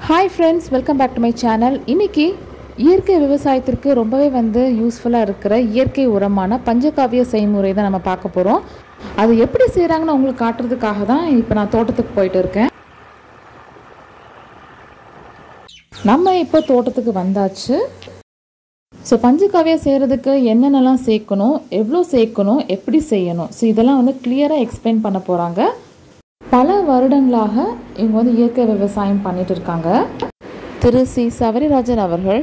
hi friends welcome back to my channel இன்னைக்கு இயற்கை விவசாயத்திற்கு ரொம்பவே வந்து யூஸ்ஃபுல்லாக இருக்கிற இயற்கை உரமான பஞ்சகாவிய செய்முறை தான் நம்ம பார்க்க போகிறோம் அது எப்படி செய்கிறாங்கன்னு உங்களுக்கு காட்டுறதுக்காக தான் இப்போ நான் தோட்டத்துக்கு போயிட்டு இருக்கேன் நம்ம இப்போ தோட்டத்துக்கு வந்தாச்சு ஸோ பஞ்சகாவியா செய்கிறதுக்கு என்னென்னலாம் சேர்க்கணும் எவ்வளோ சேர்க்கணும் எப்படி செய்யணும் ஸோ இதெல்லாம் வந்து கிளியராக எக்ஸ்பிளைன் பண்ண போகிறாங்க பல வருடங்களாக இவங்க வந்து இயற்கை விவசாயம் பண்ணிட்டு இருக்காங்க திரு சி சவரிராஜன் அவர்கள்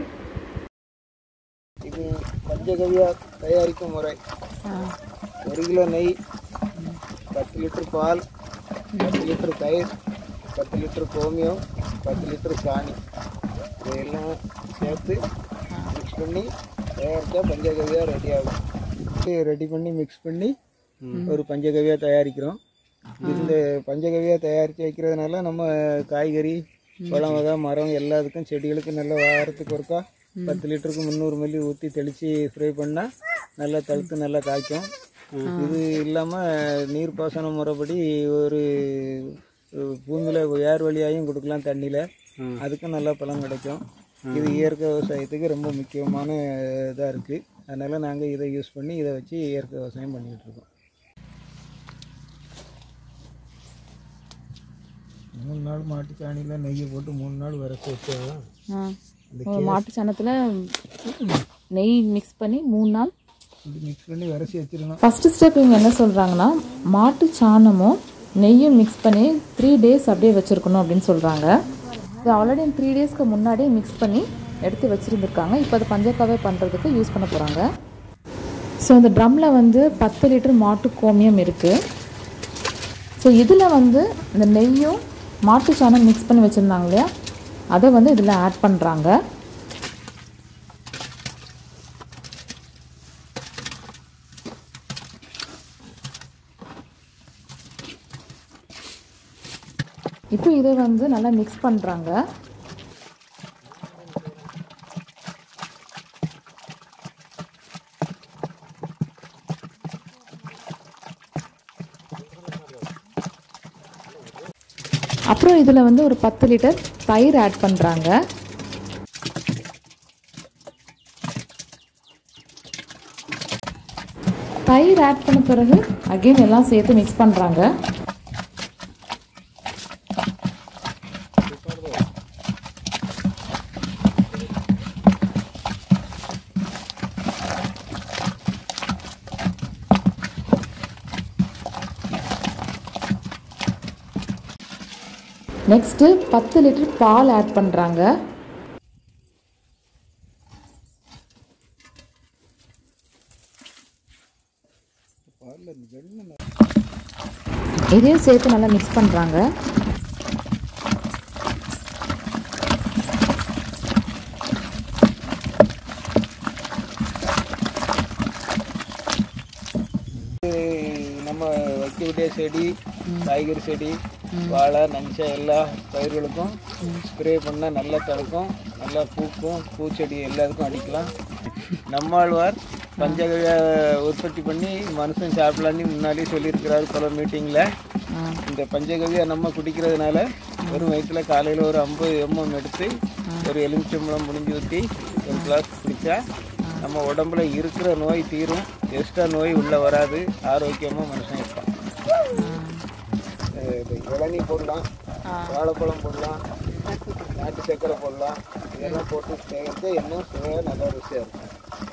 இது பஞ்சகவியா தயாரிக்கும் முறை ஒரு கிலோ நெய் பத்து லிட்டர் பால் பத்து லிட்டர் தயிர் பத்து லிட்டர் கோமியம் பத்து லிட்டர் சாணி இதையெல்லாம் சேர்த்து மிக்ஸ் பண்ணி தயாரித்தா பஞ்சகவியா ரெடி ஆகும் ரெடி பண்ணி மிக்ஸ் பண்ணி ஒரு பஞ்சகவியா தயாரிக்கிறோம் இந்த பஞ்சகவியா தயாரித்து வைக்கிறதுனால நம்ம காய்கறி பழம் வகை மரம் எல்லாத்துக்கும் செடிகளுக்கும் நல்ல வாரத்துக்கு ஒருக்கா பத்து லிட்டருக்கு முந்நூறு மில்லி ஊற்றி தெளித்து ஸ்ப்ரே பண்ணால் நல்லா தழுத்து நல்லா காய்க்கும் இது இல்லாமல் நீர்ப்பாசன முறைப்படி ஒரு பூமியில் ஏர் வழியாயும் கொடுக்கலாம் தண்ணியில் அதுக்கும் நல்லா பலன் கிடைக்கும் இது இயற்கை விவசாயத்துக்கு ரொம்ப முக்கியமான இதாக இருக்குது அதனால் நாங்கள் இதை யூஸ் பண்ணி இதை வச்சு இயற்கை விவசாயம் பண்ணிகிட்டு இருக்கோம் மூணு நாள் மாட்டு சாணியில் நெய்யை போட்டு மூணு நாள் விரச வச்சா மாட்டு சாணத்தில் நெய் மிக்ஸ் பண்ணி மூணு நாள் இப்படி மிக்ஸ் பண்ணி விரசி வச்சிடணும் ஃபஸ்ட்டு ஸ்டெப் இவங்க என்ன சொல்கிறாங்கன்னா மாட்டு சாணமும் நெய்யும் மிக்ஸ் பண்ணி த்ரீ டேஸ் அப்படியே வச்சுருக்கணும் அப்படின்னு சொல்கிறாங்க இது ஆல்ரெடி த்ரீ டேஸ்க்கு முன்னாடியே மிக்ஸ் பண்ணி எடுத்து வச்சுருந்துருக்காங்க இப்போ அது பஞ்சக்காவே பண்ணுறதுக்கு யூஸ் பண்ண போகிறாங்க ஸோ இந்த ட்ரம்மில் வந்து பத்து லிட்டர் மாட்டு கோமியம் இருக்குது ஸோ இதில் வந்து இந்த நெய்யும் மாட்டு சாணம் மிக்ஸ் பண்ணி வச்சுருந்தாங்க இல்லையா அதை வந்து இதில் ஆட் பண்ணுறாங்க இப்போ இதை வந்து நல்லா மிக்ஸ் பண்ணுறாங்க அப்புறம் இதில் வந்து ஒரு பத்து லிட்டர் தயிர் ஆட் பண்ணுறாங்க தயிர் ஆட் பண்ண பிறகு அகைன் எல்லாம் சேர்த்து மிக்ஸ் பண்ணுறாங்க நெக்ஸ்ட்டு பத்து லிட்டர் பால் ஆட் பண்ணுறாங்க இதையும் சேர்த்து நல்லா மிக்ஸ் பண்ணுறாங்க நம்ம வைக்க வேண்டிய செடி காய்கறி செடி வாழை நஞ்சை எல்லா பயிர்களுக்கும் ஸ்ப்ரே பண்ணால் நல்லா தடுக்கும் நல்லா பூக்கும் பூச்செடி எல்லாத்துக்கும் அடிக்கலாம் நம்மாழ்வார் பஞ்சகவிய உற்பத்தி பண்ணி மனுஷன் சாப்பிடலான்னு முன்னாடியே சொல்லியிருக்கிறாரு பல மீட்டிங்கில் இந்த பஞ்சகவியை நம்ம குடிக்கிறதுனால வெறும் வயிற்றுல காலையில் ஒரு ஐம்பது எம்எம் எடுத்து ஒரு எலுமிச்சம்பழம் முடிஞ்சு ஊற்றி ஒரு கிளாஸ் குடித்தா நம்ம உடம்புல இருக்கிற நோய் தீரும் எக்ஸ்ட்ரா நோய் உள்ளே வராது ஆரோக்கியமாக மனுஷன் இருப்பான் அஹ் இது இளநீ போடலாம் வாழைப்பழம் போடலாம் நாட்டு சக்கரை போடலாம் இதெல்லாம் போட்டு சேர்த்து இன்னும் சுவையாக நல்லா ருசியாக இருக்கும்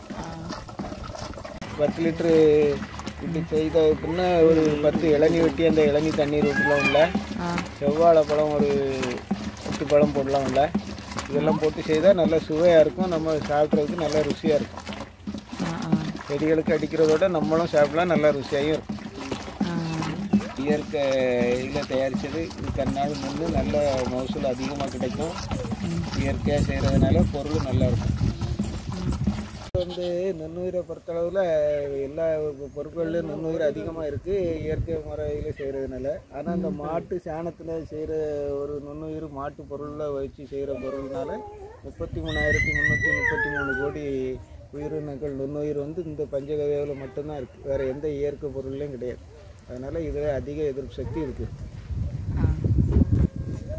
பத்து லிட்ரு இப்படி செய்த பின்ன ஒரு பத்து இளநீ வெட்டி அந்த இளநீ தண்ணீர் ஊற்றலாம் உள்ள செவ்வாழை பழம் ஒரு எட்டு பழம் போடலாம் உள்ள இதெல்லாம் போட்டு செய்தால் நல்ல சுவையாக இருக்கும் நம்ம சாப்பிட்றதுக்கு நல்லா ருசியாக இருக்கும் செடிகளுக்கு அடிக்கிறதோட நம்மளும் சாப்பிடலாம் நல்லா ருசியாகவும் இருக்கும் இயற்கை இதில் தயாரித்தது இது கண்ணாடி முன்னு நல்ல மகசூல் அதிகமாக கிடைக்கும் இயற்கையாக செய்கிறதுனால பொருள் நல்லா இருக்கும் வந்து நுண்ணுயிரை பொறுத்தளவில் எல்லா பொருட்கள்லையும் நுண்ணுயிர் அதிகமாக இருக்குது இயற்கை முறையில் செய்கிறதுனால ஆனால் அந்த மாட்டு சாணத்தில் செய்கிற ஒரு நுண்ணுயிர் மாட்டு பொருளில் வச்சு செய்கிற பொருள்னால முப்பத்தி மூணாயிரத்தி முந்நூற்றி முப்பத்தி மூணு கோடி உயிரினங்கள் நுண்ணுயிர் வந்து இந்த பஞ்சகவியாவில் மட்டும்தான் இருக்குது வேறு எந்த இயற்கை பொருள்லையும் கிடையாது அதனால் இதில் அதிக எதிர்ப்பு சக்தி இருக்குது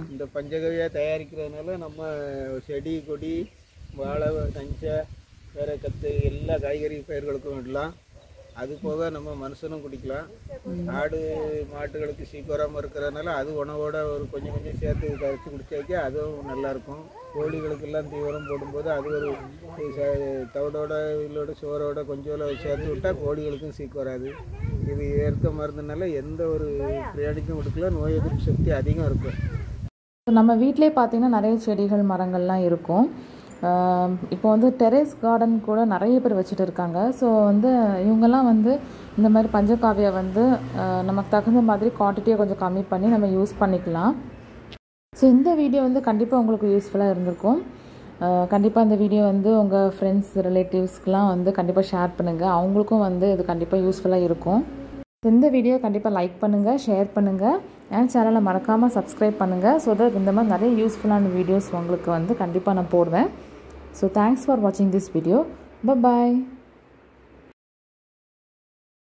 இந்த பஞ்சகவியா தயாரிக்கிறதுனால நம்ம செடி கொடி வாழை நஞ்சை வேற கத்து எல்லா காய்கறி பயிர்களுக்கும் விடலாம் அது போக நம்ம மனுஷனும் குடிக்கலாம் ஆடு மாட்டுகளுக்கு சீக்கிரமாக இருக்கிறதுனால அது உணவோட ஒரு கொஞ்சம் கொஞ்சம் சேர்த்து கரைச்சி குடிச்சாக்கி அதுவும் நல்லா இருக்கும் கோழிகளுக்கெல்லாம் தீவிரம் போடும்போது அது ஒரு ச- தவிடோட இல்லோட சோறோட கொஞ்சோட சேர்த்து விட்டால் கோழிகளுக்கும் சீக்கு வராது இது இயற்கை மருந்துனால எந்த ஒரு பிரியாணிக்கும் கொடுக்கல நோய் எதிர்ப்பு சக்தி அதிகம் இருக்கும் இப்போ நம்ம வீட்டிலே பார்த்தீங்கன்னா நிறைய செடிகள் மரங்கள்லாம் இருக்கும் ஆம், இப்போ வந்து டெரேஸ் கார்டன் கூட நிறைய பேர் வச்சுட்டு இருக்காங்க ஸோ வந்து இவங்கெல்லாம் வந்து இந்த மாதிரி பஞ்சகாவியை வந்து ஆ, நமக்கு தகுந்த மாதிரி குவான்டிட்டியை கொஞ்சம் கம்மி பண்ணி நம்ம யூஸ் பண்ணிக்கலாம் ஸோ இந்த வீடியோ வந்து கண்டிப்பாக உங்களுக்கு யூஸ்ஃபுல்லாக இருந்திருக்கும் கண்டிப்பாக இந்த வீடியோ வந்து உங்கள் ஃப்ரெண்ட்ஸ் ரிலேட்டிவ்ஸ்க்கெலாம் வந்து கண்டிப்பாக ஷேர் பண்ணுங்கள் அவங்களுக்கும் வந்து இது கண்டிப்பாக யூஸ்ஃபுல்லாக இருக்கும் இந்த வீடியோ கண்டிப்பாக லைக் பண்ணுங்கள் ஷேர் பண்ணுங்கள் என் சேனலை மறக்காமல் சப்ஸ்கிரைப் பண்ணுங்கள் ஸோ தட் இந்த மாதிரி நிறைய யூஸ்ஃபுல்லான வீடியோஸ் உங்களுக்கு வந்து கண்டிப்பாக நான் போடுவேன் ஸோ தேங்க்ஸ் ஃபார் வாட்சிங் திஸ் வீடியோ பை